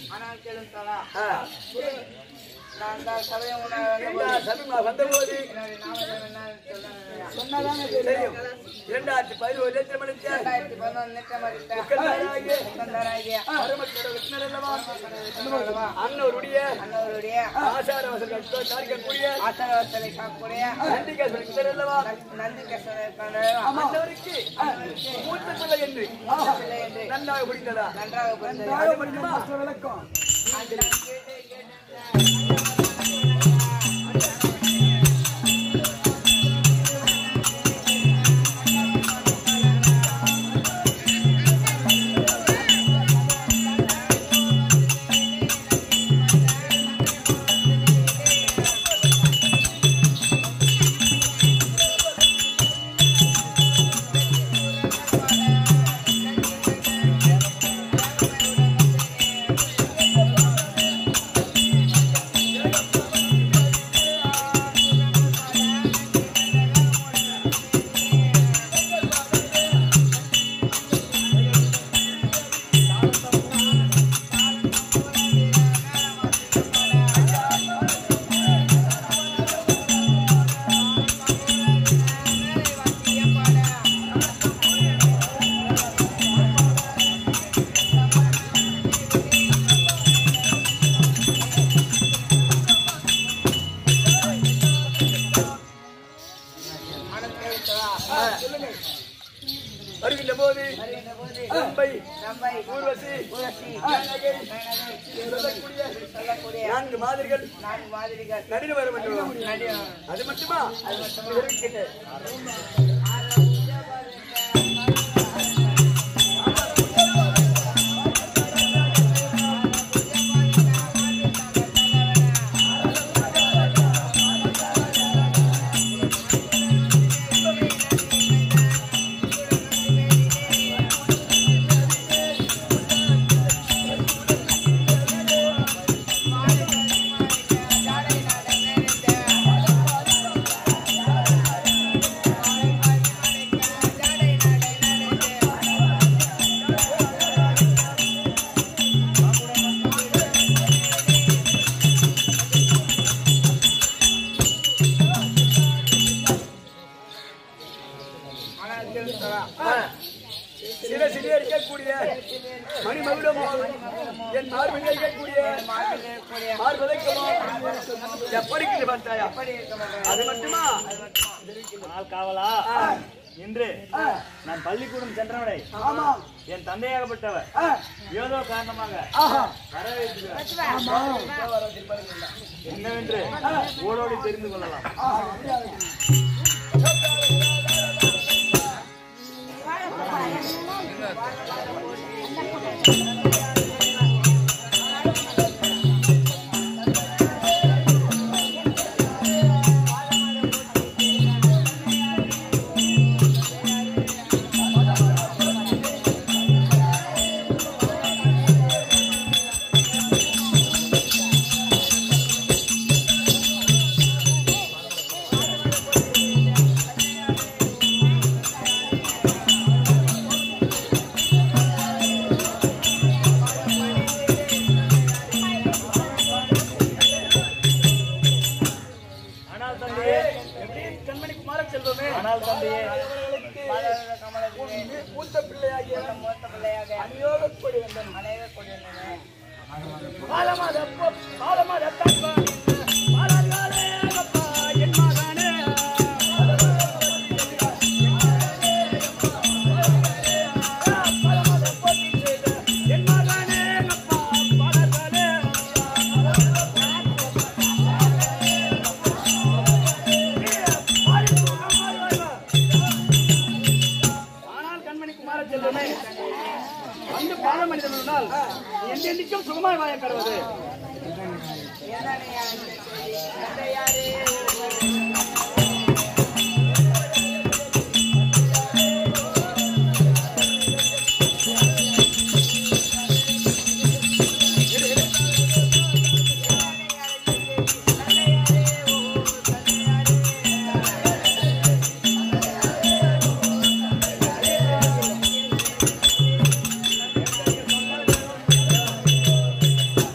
ஆனால் கேளுங்களா ஆ. நான் தான் சபையை இந்த சமீபமா வந்தபோது என்னுடைய நாமதேவன் என்ன சொன்னாங்க சொன்னாதானே தெரியும் இரண்டாயிரத்தி பதினோரு லட்சம் மணிக்கு ரெண்டாயிரத்தி பதினொன்று நிற்க மாட்டேன் உட்கார்ந்தாராகிய உட்கார்ந்தாராகிய பரமக்கட விஷ்ணர் அல்லவா அல்லவா? அன்னவருடைய அன்னவருடைய ஆசார வசங்கள் காக்கக்கூடிய ஆசீர்வாதத்தை காக்கக்கூடிய நந்திகேஸ்வரர் விஷ்ணர் அல்லவா நந்தி கஷ்டம் அன்னவருக்கு மூத்த பிள்ளை என்று பிள்ளை என்று நன்றாக புரிந்ததா நன்றாக புரிந்தது அது மட்டுமா விளக்கம் அது நான் கேட்டு கேட்டு வருகின்ற போது நம்பை நம்மை ஊர்வசி ஊரசி மேனகை மேனகை சொல்லக்கூடிய சொல்லக்கூடிய நான்கு மாதிரிகள் நான்கு மாதிரிகள் நடின வரும் என்று நடி அது மட்டுமா அது மட்டுமா? இருக்கின்றது. ஆ. சில சிறிய இருக்கக்கூடிய மணி மகுடமோ என் மார்பில் இருக்கக்கூடிய மார்பதைக்குமோ எப்படி பார்த்தாயா அது மட்டுமா ஆனால் காவலா இன்று நான் பள்ளிக்கூடம் சென்றவனை ஆமா என் தந்தையாகப்பட்டவர் ஆ, ஏதோ காரணமாக ஆஹா வர வைத்திருக்கிறார் என்னவென்று ஓடோடி தெரிந்து கொள்ளலாம் ஆஹா அப்படியா இருக்கு. ஆனால் தந்தையே எப்படி கண்மணி குமார செல்வமே ஆனால் தந்தையே மூத்த பிள்ளையாகிய மூத்த பிள்ளையாக அநியோக கொடி வந்தன் அநேக கொண்டிருந்தன பாலமாதப்போ பாலமாதப்பா பாலாகாலே அப்பா என் மகனே பாலமாதப்போ என் மகனே அப்பா பாலாகாலே ஆனால் கண்மணி குமார செல்வமே வந்து பால மனிதனால் என்றென்றைக்கும் சுகமாய் வாய பெறுவது என்னையா தந்தையாரே ஆ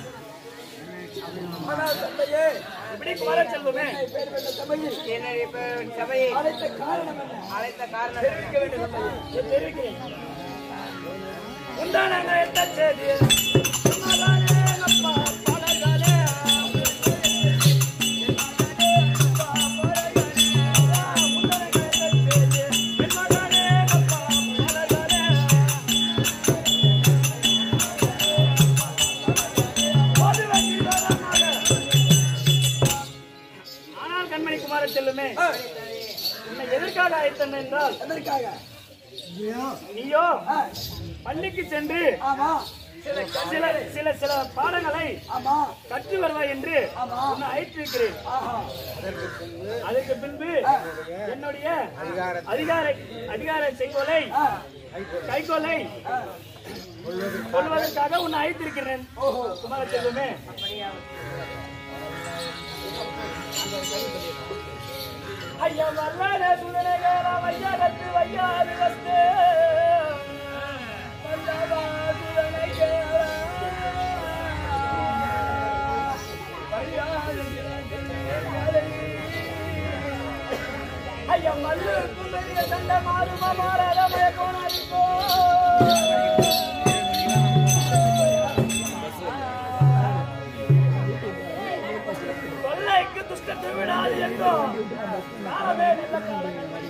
எப்படி குமார செல்வமே பேர் பெற்ற சபையில் என்னை இப்ப சபையை அழைத்த காரணம் என்ன அழைத்த காரணம் தெரிவிக்க வேண்டும் சபையில் தெரிவிக்கிறேன் உண்டான எத்த செய்தி மகானே அப்பா பலகாலே ஆனால் கண்மணி குமார செல்லுமே உன்னை எதற்காக அழைத்தன என்றால் எதற்காக நீயோ ஆ, பள்ளிக்கு சென்று ஆமா சில சில சில சில பாடங்களை ஆமா கற்று வருவாய் என்று ஆமா. உன்னை அழைத்திருக்கிறேன் ஆஹா அதற்கு பின்பு என்னுடைய அதிகார அதிகார செய்கோலை ஆ, கைகோலை ஆ, சொல்வதற்காக உன்னை அழைத்திருக்கிறேன் ஓஹோ குமார செல்வமே ஐயா வல்லாத சுடனகர வையாகத்து வையாது வஸ்து வல்லவா சுடனகர வையாது ஐயா மல்லு குமரிய சண்ட மாறுமா மாறாத மயக்கோனாரிக்கோ கொள்ளைக்கு துஷ்டத்தை விடாது எங்கோ காலமே நல்ல காலங்கள்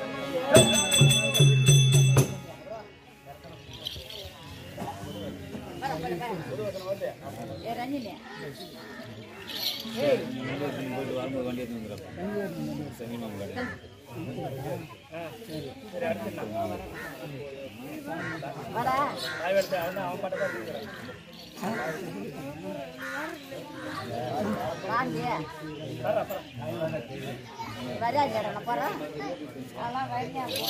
ஏ ரஞ்சினி வாடா அவன் பட்டதான் இருக்கிறான் வாங்க வராது நான் போறேன் அதெல்லாம் வரியா போ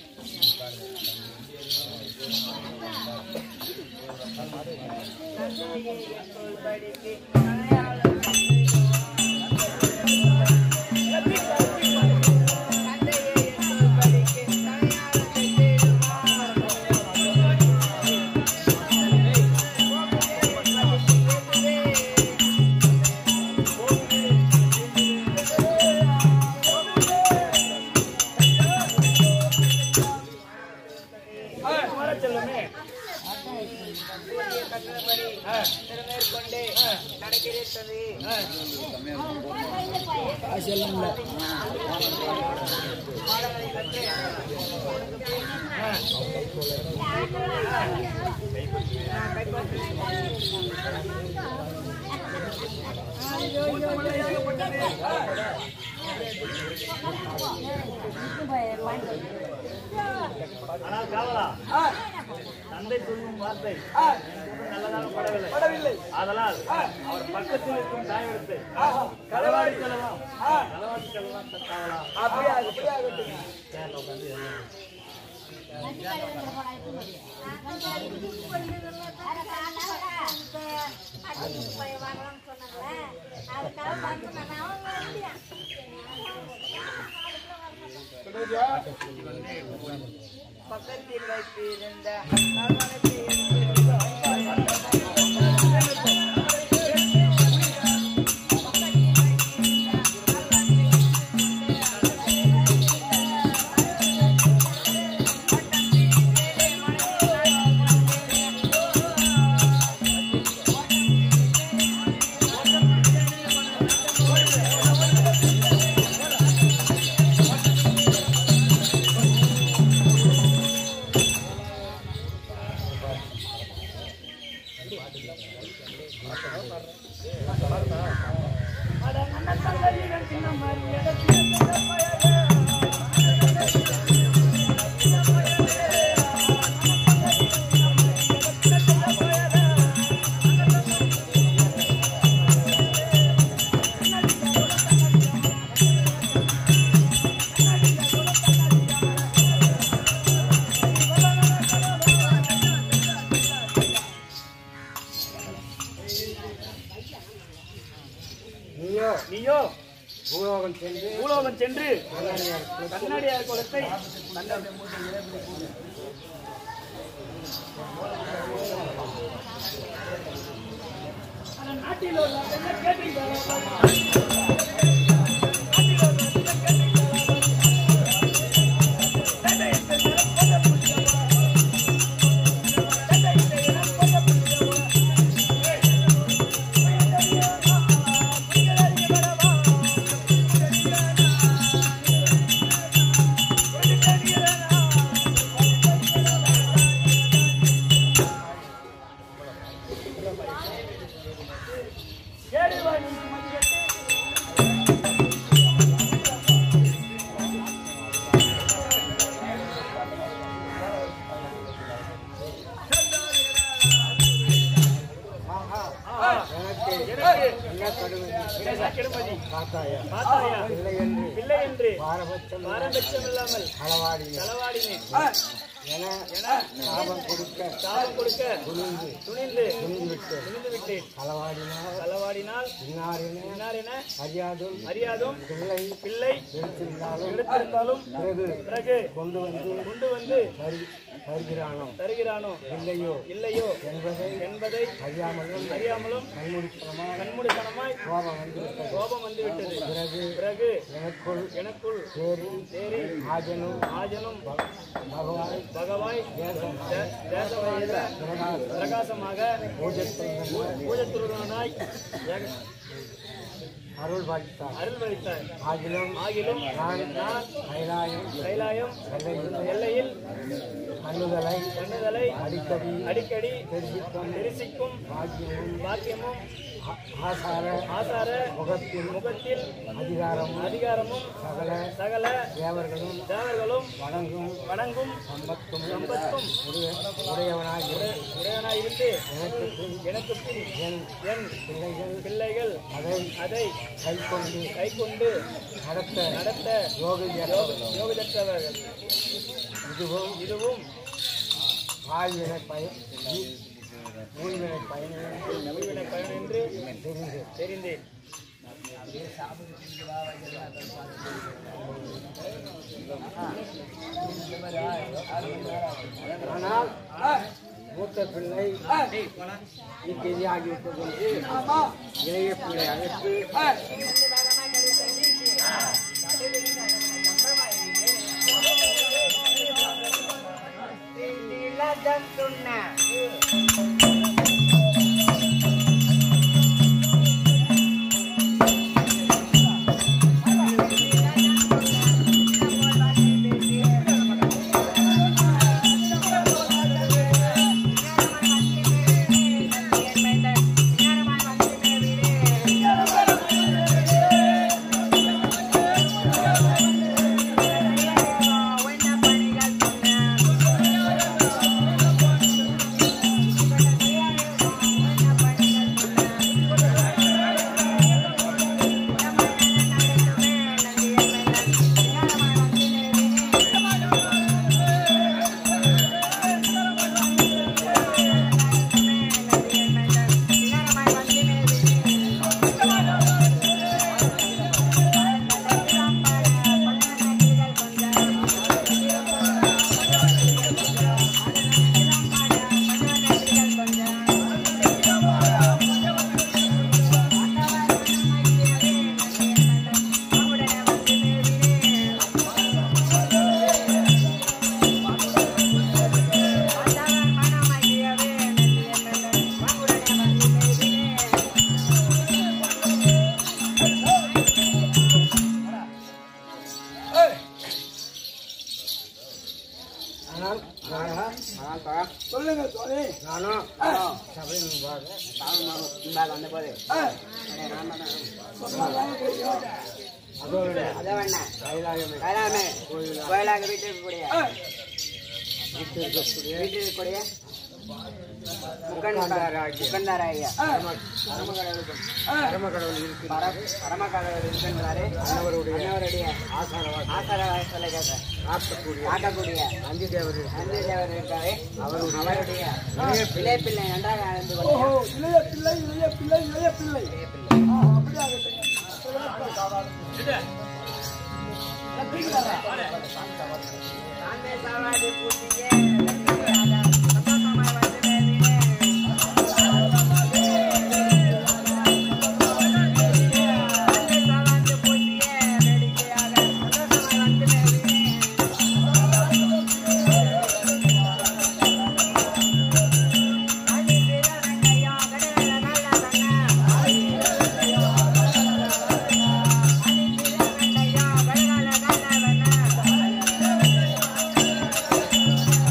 குமார செல்வமே கட்டளப்படி திருமேற்கொண்டு நடக்கிறது ஆனால் காவலா ஆ, தந்தை சொல்லும் வார்த்தை ஆ, நல்லதாக படவில்லை படவில்லை ஆதலால் அவர் பக்கத்தில் இருக்கும் தாயெடுத்து ஆஹா களவாடி செல்லலாம் ஆ, களவாடி செல்லலாம் காவலா அப்படியே ஆகு, அப்படியே ஆகட்டும். பக்கத்தில் வைத்திருந்த கவனத்தை எடுத்து நீயோ பூலோகம் சென்று கண்ணாடியார் குலத்தை நாட்டில் உள்ள பெண்ணை கேட்டீங்களா? கேடுவாய் மதியத்தை எனக்கு என்ன கெடுமதி பார்த்தாயா இல்லை என்று பாரபட்சம் இல்லாமல் களவாடினேன் என சாபம் கொடுக்க துணிந்து துணிந்து விட்டேன் களவாடினால் இன்னார் என அறியாதும் பிள்ளை எடுத்திருந்தாலும் பிறகு கொண்டு வந்து தருகிறானோ இல்லையோ இல்லையோ என்பதை அறியாமலும் கண்மூடித்தனமாய் கோபம் வந்து விட்டது பிறகு எனக்குள் தேறி ஆஜனும் பகவாய் தே- தேசமயேத பிரகாசமாக பூஜத்துருவனாய் அருள் பாலித்தார் அருள் வளித்தார் ஆகிலும் ஆகிலும் நான் நான் கைலாயம் கைலாயம் எல்லையில் எல்லையில் கண்ணுதலை கண்ணுதலை அடிக்கடி அடிக்கடி தெரிவிக்கும் தெரிசிக்கும் பாக்கியமும் பாக்கியமும் ஆ- ஆசார ஆசார முகத்தில் முகத்தில் அதிகாரமும் அதிகாரமும் சகல சகல தேவர்களும் தேவர்களும் வணங்கும் வணங்கும் சம்பத்தும் சம்பத்தும் உடைய- உடையவனாகி உடையவனாயிருந்து எனக்கு பின் எனக்கு பின் என் என் பிள்ளைகள் பிள்ளைகள் அதை அதை கைக்கொண்டு கைக்கொண்டு நடத்த நடத்த யோகியர் யோகதற்றவர்கள் இதுவும் இதுவும் வாழ்வினை பயன் மூழ்வினை பயனை நவீன பயன் என்று தெரிந்து தெரிந்தேன் ஆனால் மூத்த பிள்ளை இக்கெதி ஆகிவிட்டது என்று இளைய பிள்ளை அழைத்து ஆனால் நான் சொல்லுங்க சுவாமி நானும் சபை முன்பாக முன்பாக வந்த போது அதோட அதை வேணா கைலாயமே கைலாமே கோயிலாக வீட்டில் இருக்கக்கூடிய வீட்டில் இருக்கக்கூடிய வீட்டில் இருக்கக்கூடிய முக்கண்டாராகிய முக்கண்டாராகிய பரமகடவுளுக்கும் பரமக்கடவுள் இருக்கிற பர- பரமகடவுள் இருக்கின்றாரே அன்னவருடைய அன்னவருடைய ஆசாரவாசி ஆசார வாசலை கேட்க காக்கக்கூடிய காட்டக்கூடிய அஞ்சு தேவர் அன்பு தேவர் இருக்காரே அவருடைய இளைய பிள்ளை நன்றாக நடந்து கொண்டு இளைய பிள்ளை இளைய பிள்ளை இளைய பிள்ளை சாந்தே சாவாதி பூட்டியே சந்தோஷமாய் வந்து மேவினே சாந்தே சாவாதி பூட்டியே வேடிக்கையாக சந்தோஷமாய் வந்து மேவினே ஆதி பிறனையா கடல நல்ல கண்ணா ஆதி பிறனையா கடல நல்ல கண்ணா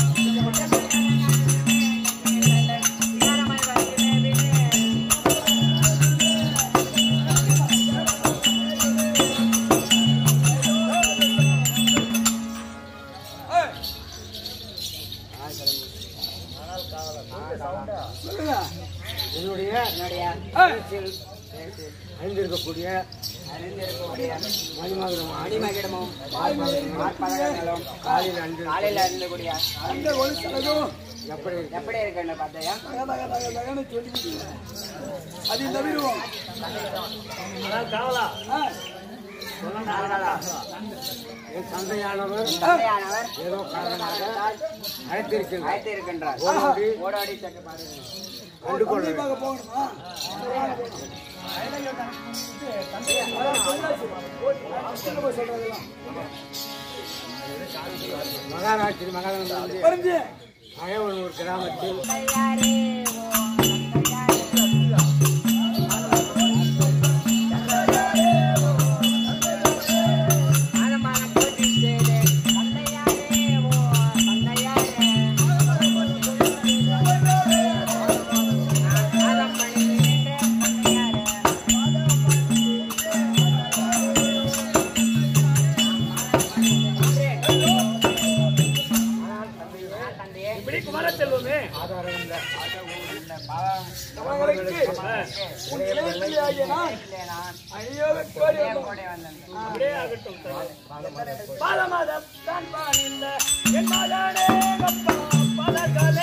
என்னுடைய என்னுடைய ஆ. பேச்சில் பேச்சு அறிந்திருக்கக்கூடிய அறிந்திருக்கக்கூடிய மணிமகனம் அடிமகிடமும் மார்பதங்களும் காலில் அன்று காலையில் இருந்தக்கூடிய அந்த ஒரு சலகம் எப்படி இருக்கு? எப்படி இருக்குன்னு பார்த்தையா தக தக தக தகன்னு சொல்லிக்கிட்டு அதை தவிருவோம் அதான் காவலா என் தந்தையானவர் தந்தையானவர் ஏதோ காரணமாக அழைத்திருக்கின்றார் அழைத்து இருக்கின்றார் ஓடோடி ஓடோடி சென்று பாருங்க கண்டு கொள்ள மகாராஷ்டிரி மகாராஷ்டிரி அயவனூர் கிராமத்தில் தயாரே ஓ தயாரே ஆனமான போட்டி சேரே தந்தையாரே ஓ தந்தையாரே ஆதம் பண்ணி நின்றே தந்தையாரே தந்தையே இப்படி குமார செல்வமே ஆதாரம் இல்லை அப்படியே ஆகட்டும் பாலமாதம் தான் பாடில்ல என் மகனே அப்பா பலகலே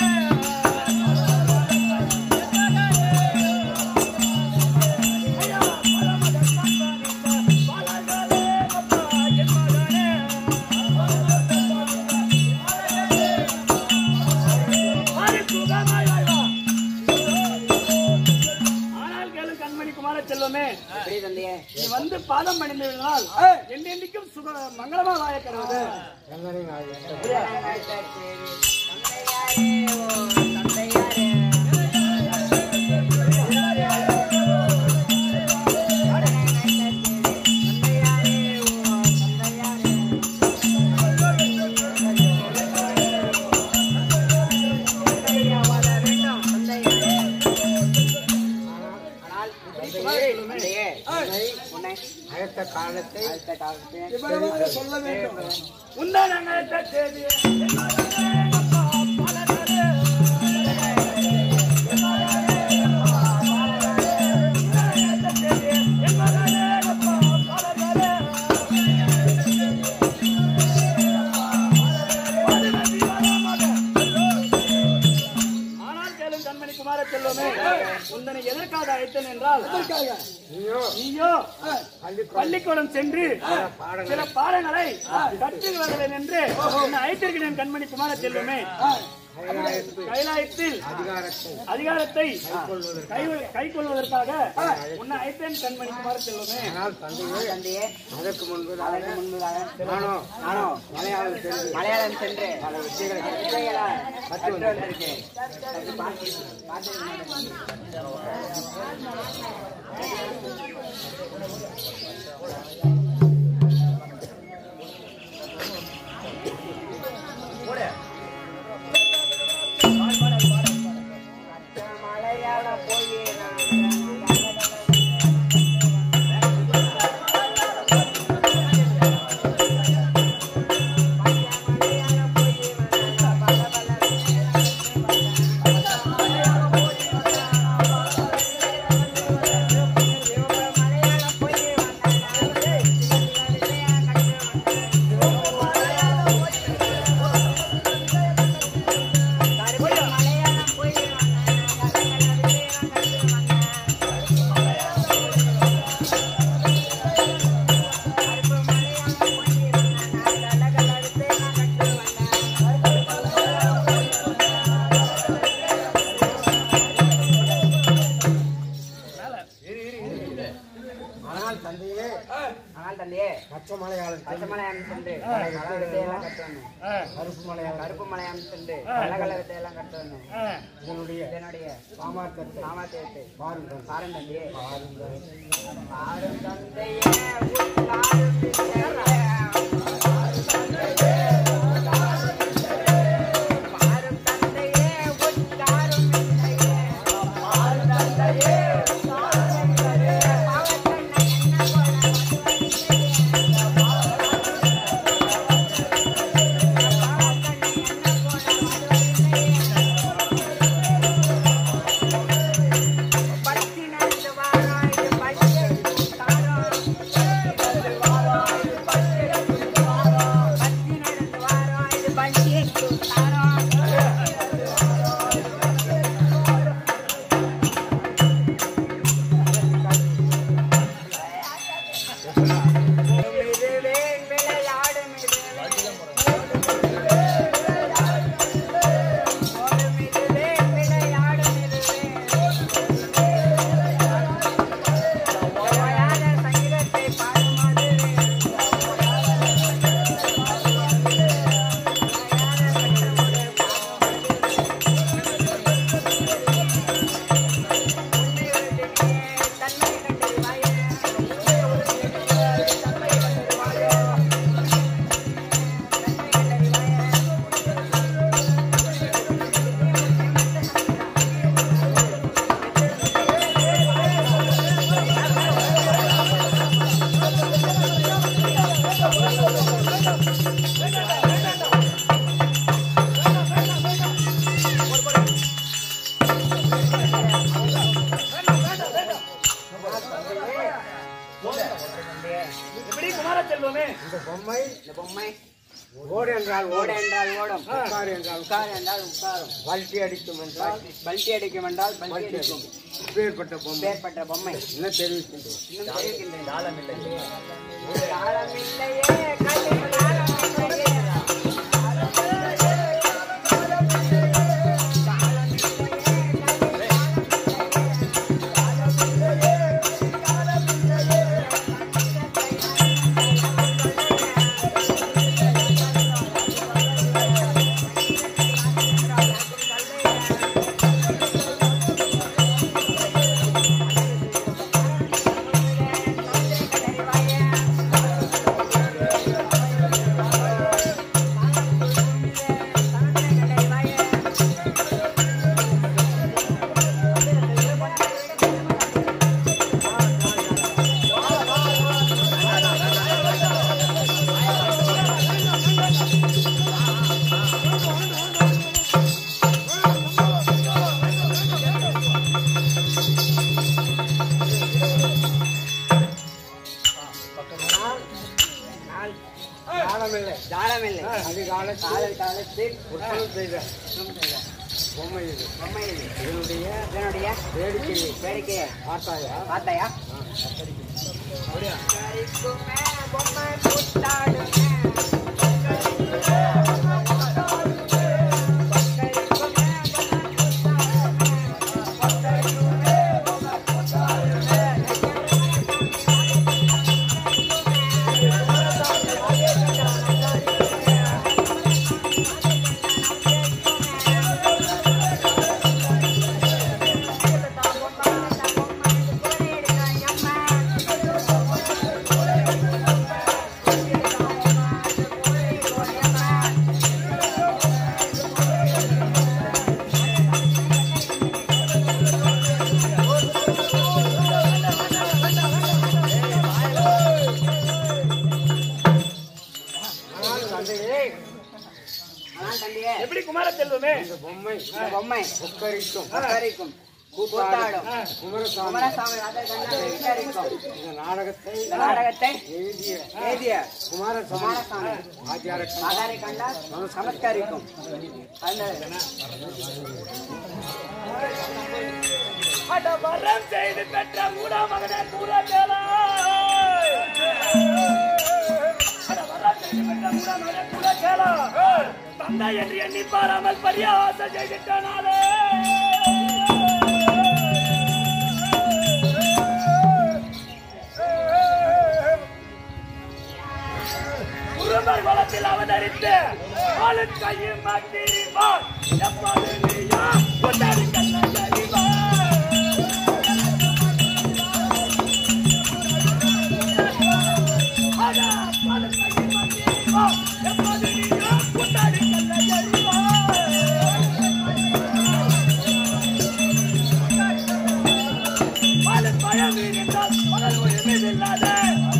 ஐயா, பாலமாதம் தான் பாடில்ல, பலகலே அப்பா என் மகனே. ஆறு சுகமாய் வாழ்வா. ஆனால் கேளு கண்மணி குமார செல்வமே எப்படி தந்தையே நீ வந்து பாதம் பணிந்ததினால் என்றென்றைக்கும் சுக மங்களமா வாயக்கிறது எங்கனையும் ஆகி தந்தையாரே ஓ தந்தையாரே ஆனால் தந்தையே தந்தையே உன்னை அழைத்த காலத்தை அடுத்த காலத்தில் சொல்ல வேண்டும் உந்தனங்கத்த செய்தி ஆனால் கேளும் கண்மணி குமார செல்வமே உந்தனை எதற்காக அழைத்தேன் என்றால் நீயோ நீயோ பள்ளிக்கூடம் பள்ளிக்கூடம் சென்று சில பாடங்களை கற்றுகிறேன் என்று உன்னை அழைத்திருக்கிறேன் கண்மணி குமார செல்வமே கைலாயத்து கைலாயத்தில் அதிகாரத்தை அதிகாரத்தை கை கை கொள்வதற்காக உன்னை அழைத்தேன் கண்மணி குமார செல்வமே ஆனால் தந்தையே தந்தையே அதற்கு முன்பதாக அதற்கு முன்பதாக நானோ நானோ மலையாளம் தெரிந்து மலையாளம் சென்று பல விஷயங்களை வித்தைகளை கற்று வந்திருக்கேன் கற்று பார்த்து பார்த்து மலையாள போய் ஆனால் தந்தையே ஆனால் தந்தையே பச்சை மலையாளம் பச்சை தெரிந்து மலையாளம் சென்று கலக வித்தையெல்லாம் கற்று வந்தேன் கருப்பு மலையாளம் கருப்பு மலையாளம் சென்று கலகல வித்தையெல்லாம் கற்று வந்தேன் இதனுடைய இதனுடைய சாமர்த்தியத்தை சாமர்த்தியத்தை பாருங்கள் பாரும் தந்தையே பாருங்கள் பாரும் தந்தையே உன் பாரும் தந்தையே. பாரும் தந்தையே உன் தாரும் தந்தையே. பாரும் தந்தையே தாரும் தந்தையே. பாவத்தன்னை என்ன போல பாவத்தன்னை என்ன போல இந்த பொம்மை இந்த பொம்மை ஓடு என்றால் ஓட ஓடு என்றால் ஓடும் உட்கார் என்றால் உட்கார் என்றால் உட்காரும் வல்ட்டி அடிக்கும் என்றால் பல்ட்டி அடிக்கும் என்றால் பல்ட்டி வல்ட்டி அடிக்கும் அடிக்கும் இப்பேற்பட்ட பொம்மை பேர்பட்ட பொம்மை என்ன தெரிவிக்கின்றோம் இன்னும் தெரிவிக்கின்றேன் காலமில்லை காலமில்லையே கல்லில் காலமில்லையே காலமில்லை தாளமில்லை அதிகாலத்தில் காதல் காலத்தில் உற்பத்தி செய்த குற்றம் செய்த பொம்மை இது பொம்மை இது இதனுடைய இதனுடைய வேடிக்கையை வேடிக்கையை பார்த்தாயா பார்த்தாயா கரிக்குமே பொம்மை கூத்தாடுமே ஆனால் தந்தையே ஆனால் தம்பியே எப்படி குமார செல்வமே இந்த பொம்மை இந்த பொம்மை உட்கரிக்கும் உட்காரிக்கும் கூத்தாடும் கூத்தாடும் குமரசாமி குமரசாமி ராஜர் கண்ணா விசாரிக்கும் இந்த நாடகத்தை இந்த நாடகத்தை எழுதிய எழுதிய குமாரசாமி குமாரசாமி ஆச்சார ஆதாரை கண்டா நமஸ்கரிக்கும் அந்த அட வரம் செய்து பெற்ற மூடா மகனே கூற கேளா அட வரம் செய்து பெற்ற மூடா மகனே கூற கேளா தந்தை என்று எண்ணி பாராமல் பரியாசம் செய்திட்டனாலே குருவர் குலத்தில் அவதரித்து ஆளு கையும் மாட்டிரிவார் எப்போது நீயா கொண்டாடி கண்ணறிவார் ஆனா ஆளு கையும் மாட்டிரிவார் எப்போது நீயா கொண்டாடி கண்ணறிவார் ஆளு பயம் இருந்தால் பகல் உரிமையில்லாத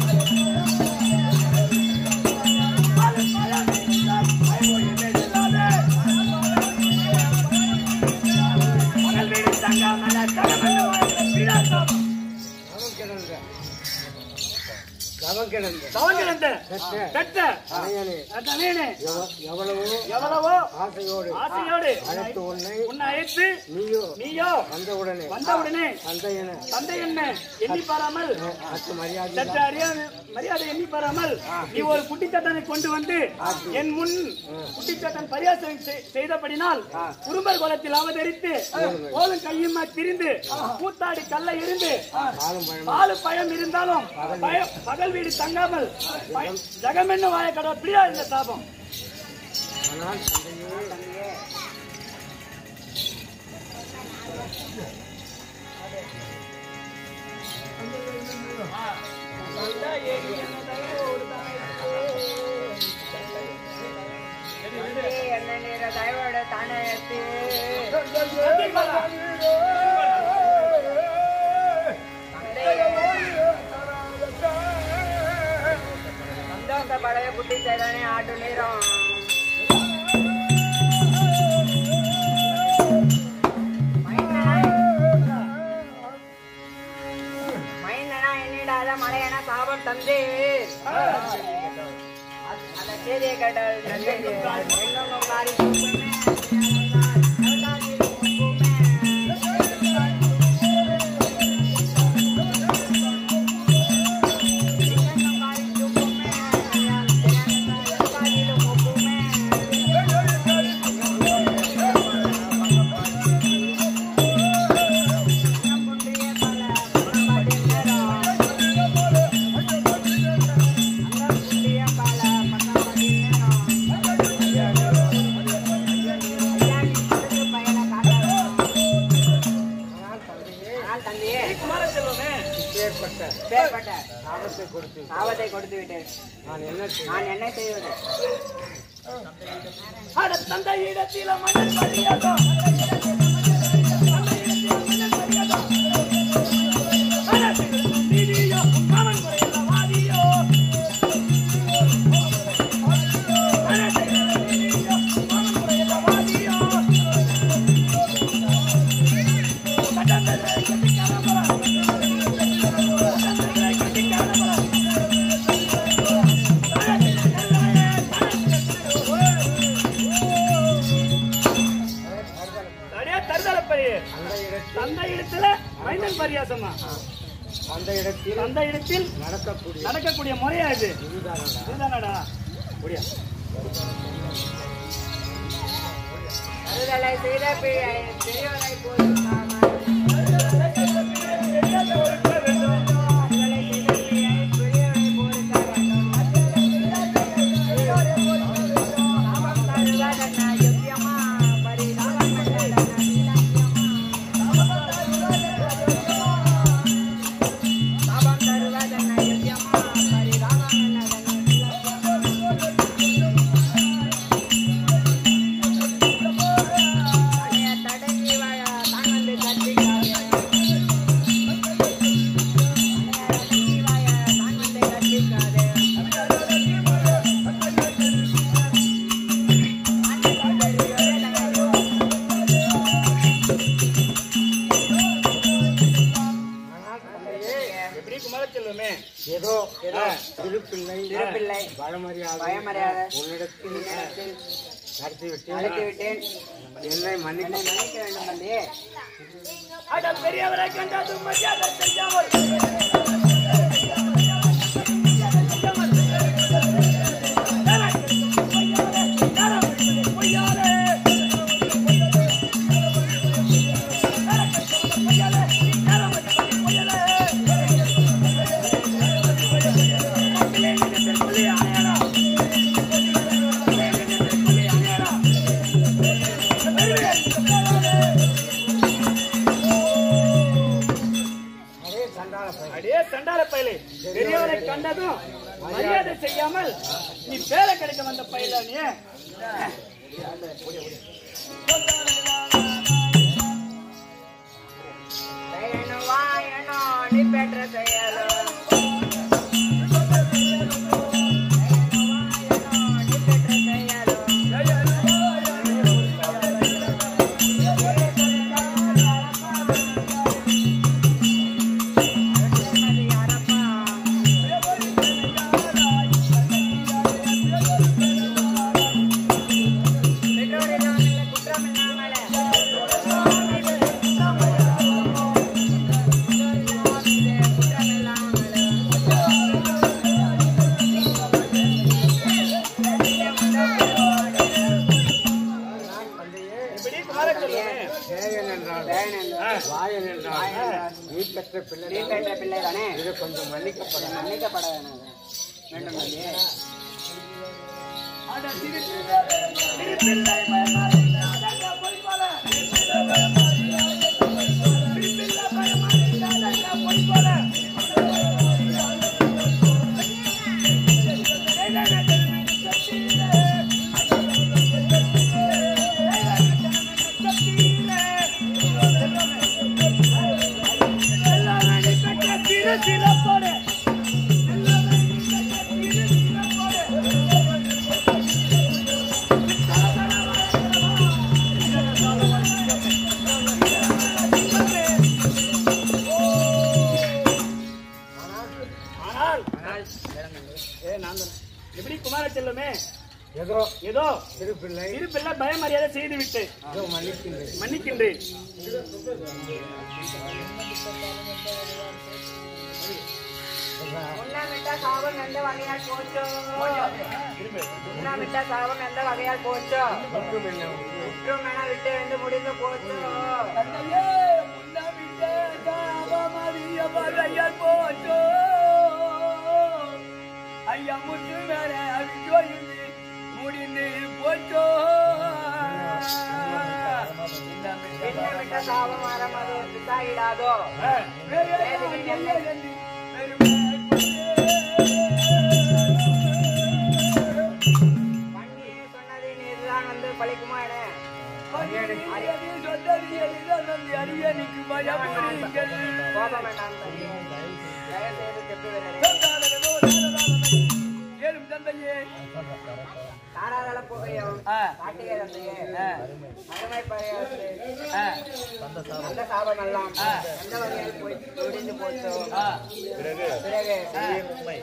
தவம் கிடந்த பெற்ற அணையனே எவ- எவ்வளவோ எவ்வளவோ ஆசையோடு ஆசையோடு அழைத்து உன்னை உன்னை அழைத்து நீயோ நீயோ வந்தவுடனே வந்தவுடனே தந்தையன தந்தை என்ன எண்ணி பாராமல் அத்து மரியாதை சற்று அறியாத மரியாதை எண்ணி பாராமல் நீ ஒரு குட்டிச்சட்டனை கொண்டு வந்து என் முன் குட்டிச்சட்டன் பரியாசம் செய்- செய்தபடினால் குறும்பர் குலத்தில் அவதரித்து போதும் கையுமா திரிந்து கூத்தாடி கல்ல இருந்து காலம் பழம் பாலு பயம் இருந்தாலும் பயம் பகல் வீடு தங்காமல் பய- ஜகமென்ன வாய கடவுள் பிரியா இந்த சாபம் ஆனால் தந்தையே என்ன நீர தயவோட தானே சந்தோஷ பழைய குட்டி செய்தானே ஆட்டு நீரம் மைந்தனா எண்ணிடாத மலையன சாபம் தந்தே செய்தியை கேட்டால் எங்கெங்கும் மாறி தூக்குமே. எங்கெங்கும் மாறி தூக்குமே. காதிலும் ஒப்புமே. குன்றிய பல பணமடிந்தரா. குன்றிய பல பணமடிந்தரா. ஐயா, நீ படகு பயண காட்டலாம். ஆனால் தந்தையே குமாரச்செல்வமே பேர்பட்ட ஆபத்தை கொடுத்து விட்டேன் நான் என்ன செய்வது அட தந்தை இடத்தில மன்னன் மரியாதோ அடே தருதலப்பையே தந்தை இடத்துல மைந்தன் பரியாசமா அந்த இடத்தில் அந்த இடத்தில் நடக்கக்கூடிய நடக்கக்கூடிய முறையா இது இதுதானடா முடியா அறுதலை செய்த பிழை பெரியவரை போதும் அறுதலை செய்த பிழை பெரியவரை போதும் பாவம் தருவதென்ன யுத்தியமா பரிதாபம் கண்டதென்ன பாவம் தருவதென்ன யுத்தியமா பரிதாபம் தனிய தடங்கி வாழ தான் வந்து கட்டிக்காக தடங்கி வாழ தான் வந்து கட்டிக்காதே எப்படி குமாரச்செல்வமே ஏதோ ஏதோ திருப்பிள்ளை திருப்பிள்ளை பயமறியாத பயமறியாத உன்னிடத்தில் உன்னிடத்தில் நடத்திவிட்டு அழைத்து விட்டேன் என்னை மன்னிக்க என்னை மன்னிக்க வேண்டும் தந்தையே அட பெரியவரை கண்டது மரியாதை செய்யாமல் அதே சண்டாள பையன் அடே சண்டால பயலே பெரியவரை கண்டதும் மரியாதை செய்யாமல் நீ பேரை கிடைக்க வந்த பயில நீ பயனு வாயனோ நீ பெற்ற செயலோ நீ பெற்ற செயலோ பெற்றோரில்லாமல் குற்றமில்லாமலே இப்படி குமாரச்செல்வமே சேயன் என்றால் வாயன் என்றால் நீ பெற்ற பிள்ளை நீ பெற்ற பிள்ளைதானே இது கொஞ்சம் மன்னிக்கப்பட மன்னிக்கப்பட வேண்டும் வேண்டும் தந்தையே அட திரு திருப்பிள்ளை பயமாரி நாதங்க பொய்போல திருப்பிள்ளை பயமாரி திருப்பிள்ளை பயமாரி நாதங்க பொய்போல சிறப்போட ஆனால் ஏ நான் தான். எப்படி குமார செல்லுமே ஏதோ ஏதோ திருப்பிள்ளை இருப்பில்ல பயமரியாதை செய்து விட்டு ஏதோ மன்னிக்கின்றேன் மன்னிக்கின்றேன் உண்ணாமிட்ட சாபம் எந்த வகையால் போச்சோ உண்ணாமிட்ட சாபம் எந்த வகையால் போச்சோ ஒன்றும் இல்லை குற்றம் என விட்டு வந்து முடிந்து போச்சோ ஐயா முத்து வேற அவிச்சோயிந்து முடிந்து போச்சோ உண்ணாமிட்ட சாபம் மரம் அது பிசாயிடாதோ பண்ணியே சொன்னது நீதான் வந்து பழிக்குமா என கோபம் வேண்டாம் தம்பி. தயவு செய்து செப்பு வீரரே. தாராள புகையும் காட்டிய தந்தையே அருமை பறையாது அந்த சாபம் எல்லாம் எந்த வகையில் போய் முடிந்து போச்சோ பிறகு செயல் உண்மை.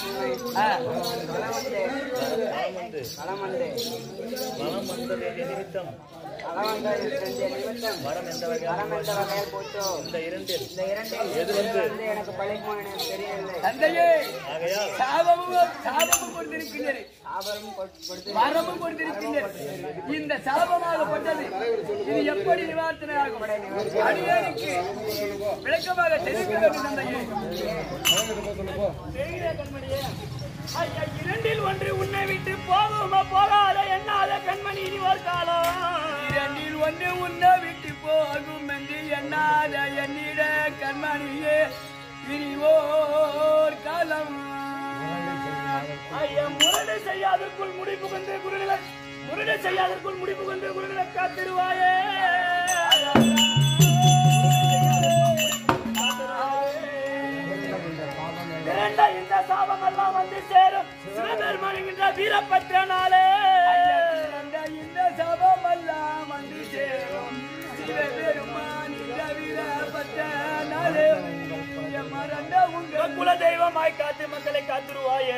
களம் வந்து களம் வந்து களம் வந்த நிமித்தம் வரம் எந்த வகையில் போச்சோ இந்த இரண்டில் இந்த இரண்டில் எது வந்து எனக்கு பழிக்குமோ எனக்கு தெரியவில்லை தந்தையே சாபமும் சாபமும் கொண்டிருக்கின்றேன் சாபரும் கொடுத்து வரமும் கொண்டிருக்கின்றேன் இந்த சாபமாகப்பட்டது இது எப்படி நிவாரணை ஆகும் அடியேனுக்கு விளக்கமாக தெரிவிக்க வேண்டும் தந்தையே தெரிகிறே கண்மணியே ஐயா, இரண்டில் ஒன்று உன்னை விட்டு போகுமா போகாத எண்ணாத கண்மணி இனி ஒரு காலம் இரண்டில் ஒன்று உன்னை விட்டு போகும் என்று எண்ணாத எண்ணிட கண்மணியே இனி ஓர் காலம் ஐயா முரடு செய்யாதற்குள் முடிப்பு கொண்டு குருநிலை முரடு செய்யாதற்குள் முடிப்பு கொண்டு குருநிலை காத்திருவாயே இரண்ட இந்த சாபம் எல்லாம் வந்து சேரும் சிவபெருமான் என்கின்ற வீரப்பட்ட நாளே இந்த சாபம் எல்லாம் வந்து சேரும் சிவபெருமான் இந்த வீரப்பட்ட நாளே மறந்த உங்க குல தெய்வமாய் காத்து மக்களை காத்துருவாயே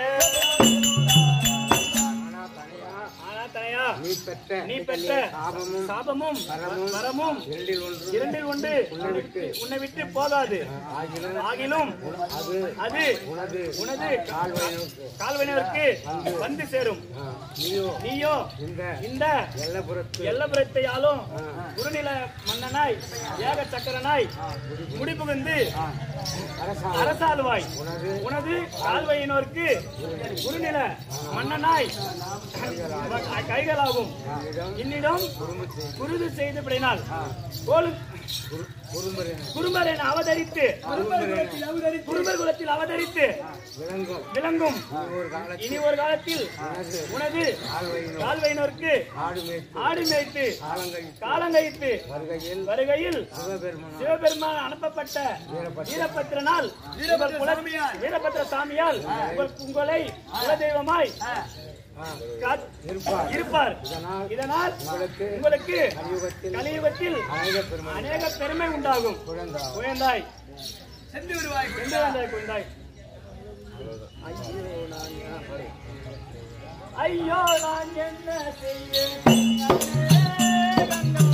ஆனா தனையா நீ பெற்ற நீ பெற்ற சாபமும் சாபமும் வரமும் வரமும் இரண்டில் ஒன்று இரண்டில் ஒன்று உன்னை விட்டு உன்னை விட்டு போகாது ஆகிலும் ஆகிலும் அது அது உனது உனது கால்வாயினுக்கு கால்வினருக்கு வந்து சேரும் ஆ, நீயோ நீயோ இந்த இந்த எல்லபுரத்து எல்லபுரத்தையாலும் குருநில மன்னனாய் ஏக சக்கரனாய் முடிபுகுந்து அரசாங்கம் அரசாளுவாய் உனது உனது கால்வையினோருக்கு குருநில மன்னனாய் கைகளாகும் இன்னிடம் குருது செய்தபடினால் கோலு குறும்பரின் குருமர் என அவதரித்து குருமர் குலத்தில் அவதரித்து விளங்கும் விளங்கும் ஒரு காலத்தில் இனி ஒரு காலத்தில் உனது உனது கால்வாயினோ கால்வையினோருக்கு ஆடு மேய்த்து ஆடு மேய்த்து காலங்கழித்து காலங்கழித்து வருகையில் வருகையில் சிவபெருமன் சிவபெருமான் அனுப்பப்பட்ட வீரபத்திரனால் உங்கள் குல- வீரபத்திர சாமியால் உங்கள் உங்களை குலதெய்வமாய் காத்- இருப்பார் இருப்பார் இதனால் இதனால் உங்களுக்கு உங்களுக்கு கலியுகத்தில் கலியுகத்தில் அநேக பெருமை அநேக பெருமை உண்டாகும் குழந்தார் குழந்தாய் சென்று விடுவாய் சென்று வந்தாய் குழந்தாய் ஐயோ நான் என்ன செய்ய